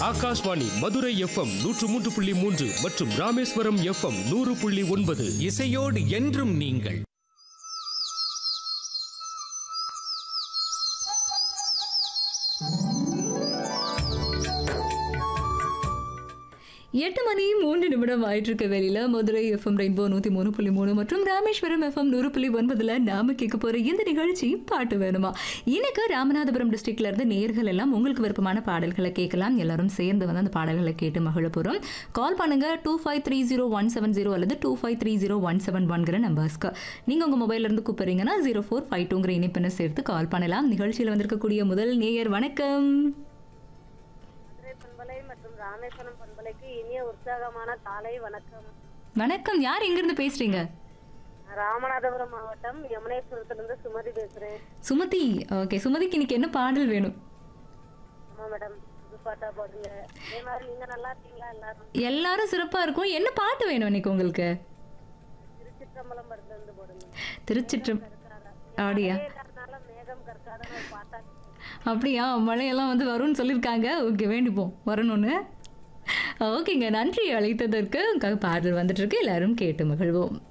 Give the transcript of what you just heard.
Akashvani Madurai FM நூற்று மூன்று புள்ளி மூன்று மற்றும் ராமேஸ்வரம் எஃப்எம் நூறு புள்ளி ஒன்பது இசையோடு என்றும் நீங்கள் எட்டு மணி மூன்று நிமிடம் ஆயிட்டு இருக்க வேலையில மதுரை எஃப்எம் ரெயின்போ நூத்தி மூணு புள்ளி மூணு மற்றும் ராமேஸ்வரம் எஃப்எம் நூறு புள்ளி ஒன்பதுல நாம கேட்க போற இந்த நிகழ்ச்சி பாட்டு வேணுமா இன்னைக்கு ராமநாதபுரம் டிஸ்ட்ரிக்ட்ல இருந்து நேர்கள் எல்லாம் உங்களுக்கு விருப்பமான பாடல்களை கேட்கலாம் எல்லாரும் சேர்ந்து வந்து அந்த பாடல்களை கேட்டு மகிழ போறோம் கால் பண்ணுங்க two five three zero one seven zero அல்லது two five three zero one seven ஒன்கிற நம்பர்ஸ்க்கு நீங்க உங்க மொபைல்ல இருந்து கூப்பிடுறீங்கன்னா ஜீரோ ஃபோர் ஃபைவ் டூங்கிற இணைப்பினை சேர்த்து கால் பண்ணலாம் நிகழ்ச்சியில் வந்திருக்கக்கூடிய முதல் நேயர் வணக்கம் மதுரை பண்பலை மற்றும் ராமேஸ்வரம் பண்பலைக்கு இனிய உற்சாகமான காலை வணக்கம் வணக்கம் யார் எங்கிருந்து பேசுறீங்க நான் ராமநாதபுரம் மாவட்டம் யமுனேஸ்வரத்திலிருந்து சுமதி பேசுறேன் சுமதி ஓகே சுமதிக்கு இன்னைக்கு என்ன பாடல் வேணும் ஆமா மேடம் புது பாட்டா போடுங்க அதே மாதிரி நீங்க நல்லா இருக்கீங்களா எல்லாரும் எல்லாரும் சிறப்பா இருக்கும் என்ன பாட்டு வேணும் இன்னைக்கு உங்களுக்கு திருச்சிற்றம்பலம் படத்துல இருந்து போடுங்க திருச்சிற்றம் அப்படியா மழையே இல்லாதனால மேகம் கற்காதன்னு ஒரு பாட்டா இருக்கு. அப்படியா மழையெல்லாம் வந்து வரும்னு சொல்லியிருக்காங்க ஓகே வேண்டிப்போம் வரணும்னு ஓகேங்க நன்றி அழைத்ததற்கு உங்களுக்காக பாடல் வந்துட்டு இருக்கு எல்லாரும் கேட்டு மகிழ்வோம்